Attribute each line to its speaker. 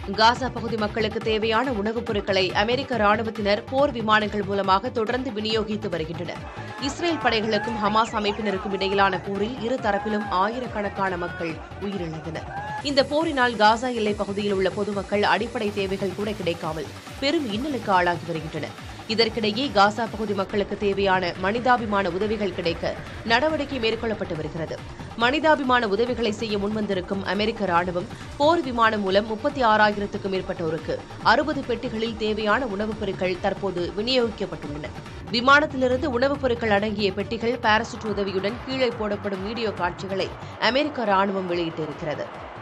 Speaker 1: காசா பகுதி மக்களுக்கு தேவையான உணவுப் பொருட்களை அமெரிக்க ராணுவத்தினர் போர் விமானங்கள் மூலமாக தொடர்ந்து விநியோகித்து வருகின்றனர் இஸ்ரேல் படைகளுக்கும் ஹமாஸ் அமைப்பினருக்கும் இடையிலான போரில் இரு தரப்பிலும் ஆயிரக்கணக்கான மக்கள் உயிரிழந்தனர் இந்த போரினால் காசா எல்லைப் பகுதியில் உள்ள பொதுமக்கள் அடிப்படை தேவைகள் கூட கிடைக்காமல் பெரும் இன்னலுக்கு ஆளாகி வருகின்றனர் இதற்கிடையே காசா பகுதி மக்களுக்கு தேவையான மனிதாபிமான உதவிகள் கிடைக்க நடவடிக்கை மேற்கொள்ளப்பட்டு வருகிறது மனிதாபிமான உதவிகளை செய்ய முன்வந்திருக்கும் அமெரிக்க ராணுவம் போர் விமானம் மூலம் முப்பத்தி ஆறாயிரத்துக்கும் மேற்பட்டோருக்கு அறுபது பெட்டிகளில் தேவையான உணவுப் பொருட்கள் தற்போது விநியோகிக்கப்பட்டுள்ளன விமானத்திலிருந்து உணவுப் பொருட்கள் அடங்கிய பெட்டிகள் பாராசூட் உதவியுடன் கீழே போடப்படும் வீடியோ காட்சிகளை அமெரிக்க ராணுவம் வெளியிட்டிருக்கிறது